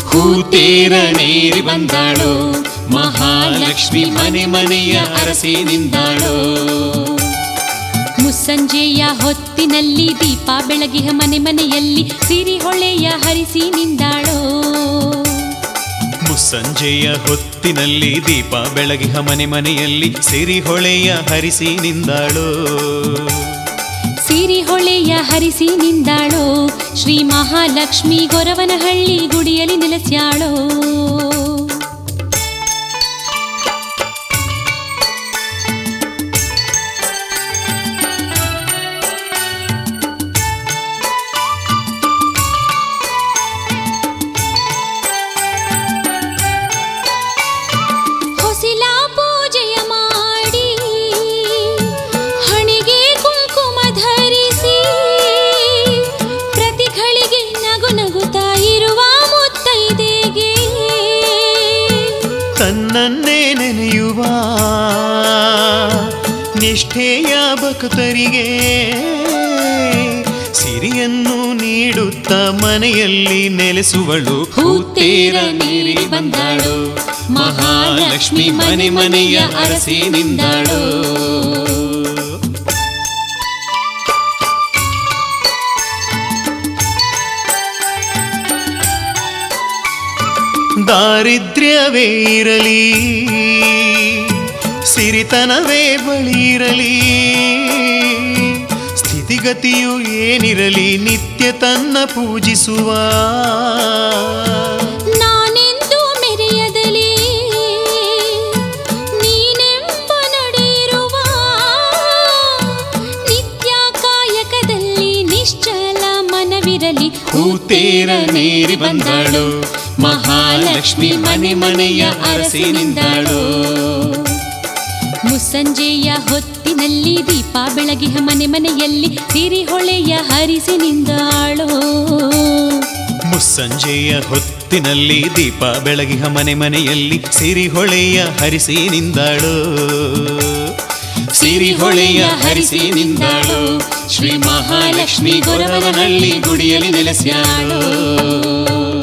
ಹೂತೇರನೇರಿ ಬಂದಾಳೋ ಮಹಾಲಕ್ಷ್ಮಿ ಮನೆ ಮನೆಯ ಅರಸಿ ನಿಂದಾಳೋ ಮುಸ್ಸಂಜೆಯ ಹೊತ್ತಿನಲ್ಲಿ ದೀಪ ಬೆಳಗಿಹ ಮನೆ ಮನೆಯಲ್ಲಿ ಸಿರಿ ಹೊಳೆಯ ಹರಿಸಿ ನಿಂದಾಳೋ ಮುಸ್ಸಂಜೆಯ ಹೊತ್ತಿನಲ್ಲಿ ದೀಪ ಬೆಳಗಿಹ ಮನೆ ಮನೆಯಲ್ಲಿ ಸಿರಿ ಹೊಳೆಯ ಹರಿಸಿ ನಿಂದಾಳೋ ಸಿರಿ ಹೊಳೆಯ ಹರಿಸಿ ನಿಂದಾಳೋ ಶ್ರೀ ಮಹಾಲಕ್ಷ್ಮಿ ಗೊರವನಹಳ್ಳಿ ಗುಡಿಯಲ್ಲಿ ನೆಲೆಸ್ಯಾಳೋ ಹೊಸಿಲ ಪೂಜೆಯ ಮಾಡಿ ಹಣಿಗೆ ಕುಂಕುಮ ಧರಿಸಿ ಪ್ರತಿಗಳಿಗೆ ನಗು ನಗುತ್ತಾ ಇರುವ ಮುತ್ತೈದೆಗೆ ತನ್ನನ್ನೇ ನೆನೆಯುವ ನಿಷ್ಠೆಯ ಭಕ್ತರಿಗೆ ಸಿರಿಯನ್ನು ನೀಡುತ್ತ ಮನೆಯಲ್ಲಿ ನೆಲೆಸುವಳು ಹೂತೇರ ನೀರಿ ಬಂದಾಳೋ ಮಹಾಲಕ್ಷ್ಮಿ ಮನೆ ಮನೆಯ ಅರಸಿ ನಿಂದಾಳೋ ದಾರಿದ್ರ್ಯವೇ ಇರಲಿ ಸಿರಿತನವೇ ಬಳಿಯಿರಲಿ ಸ್ಥಿತಿಗತಿಯು ಏನಿರಲಿ ನಿತ್ಯ ತನ್ನ ಪೂಜಿಸುವ ನಾನೆಂದು ಮೆರೆಯದಲಿ ನೀನೆಂಬ ನಡೆಯಿರುವ ನಿತ್ಯ ಕಾಯಕದಲ್ಲಿ ನಿಶ್ಚಲ ಮನವಿರಲಿ ಹೂತೇರ ನೀರಿ ಬಂದಾಳೋ ಮಹಾಲಕ್ಷ್ಮಿ ಮನೆ ಮನೆಯ ಅರಸಿ ನಿಂದಾಳೋ ಮುಸ್ಸಂಜೆಯ ಹೊತ್ತಿನಲ್ಲಿ ದೀಪ ಬೆಳಗಿಹ ಮನೆ ಮನೆಯಲ್ಲಿ ಸಿರಿ ಹೊಳೆಯ ಹರಿಸಿ ನಿಂದಾಳೋ ಮುಸ್ಸಂಜೆಯ ಹೊತ್ತಿನಲ್ಲಿ ದೀಪ ಬೆಳಗಿಹ ಮನೆ ಮನೆಯಲ್ಲಿ ಸಿರಿ ಹೊಳೆಯ ಹರಿಸಿ ನಿಂದಾಳೋ ಸಿರಿ ಹೊಳೆಯ ಹರಿಸಿ ನಿಂದಾಳೋ ಶ್ರೀ ಮಹಾಲಕ್ಷ್ಮಿ ಗೊರವನಹಳ್ಳಿ ಗುಡಿಯಲ್ಲಿ ನೆಲೆಸ್ಯಾಳೋ